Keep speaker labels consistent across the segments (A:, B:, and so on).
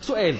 A: سؤال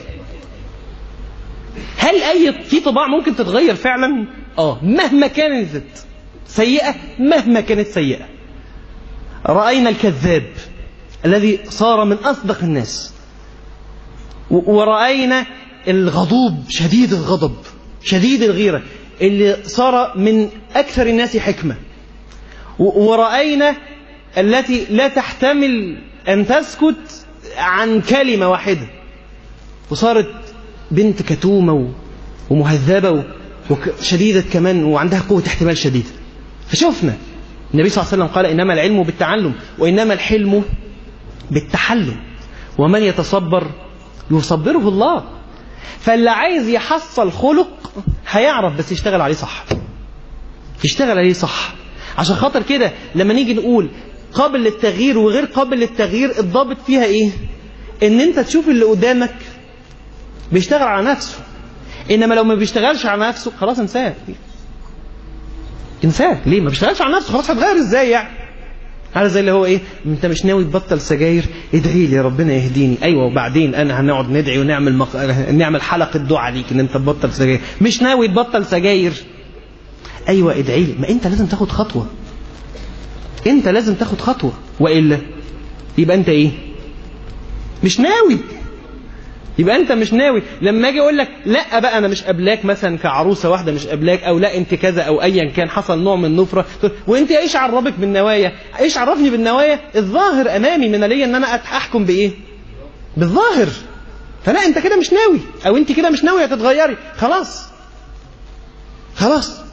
A: هل اي في طباع ممكن تتغير فعلا اه مهما كانت سيئه مهما كانت سيئه راينا الكذاب الذي صار من اصدق الناس و- ورأينا الغضوب شديد الغضب شديد الغيرة اللي صار من أكثر الناس حكمة و- ورأينا التي لا تحتمل أن تسكت عن كلمة واحدة وصارت بنت كتومة و- ومهذبة وشديدة كمان وعندها قوة احتمال شديدة فشوفنا النبي صلى الله عليه وسلم قال إنما العلم بالتعلم وإنما الحلم بالتحلم ومن يتصبر يصبره الله فاللي عايز يحصل خلق هيعرف بس يشتغل عليه صح يشتغل عليه صح عشان خاطر كده لما نيجي نقول قابل للتغيير وغير قابل للتغيير الضابط فيها ايه ان انت تشوف اللي قدامك بيشتغل على نفسه انما لو ما بيشتغلش على نفسه خلاص انساه انساه ليه ما بيشتغلش على نفسه خلاص هتغير ازاي يعني عارف زي اللي هو ايه انت مش ناوي تبطل سجاير ادعي لي ربنا يهديني ايوه وبعدين انا هنقعد ندعي ونعمل مق... نعمل حلقه دعاء ليك ان انت تبطل سجاير مش ناوي تبطل سجاير ايوه ادعي لي ما انت لازم تاخد خطوه انت لازم تاخد خطوه والا يبقى انت ايه مش ناوي يبقى انت مش ناوي لما اجي اقول لك لا بقى انا مش قابلاك مثلا كعروسه واحده مش قابلاك او لا انت كذا او ايا كان حصل نوع من النفره وانت ايش عرفك بالنوايا ايش عرفني بالنوايا الظاهر امامي من ليا ان انا احكم بايه بالظاهر فلا انت كده مش ناوي او انت كده مش ناويه تتغيري خلاص خلاص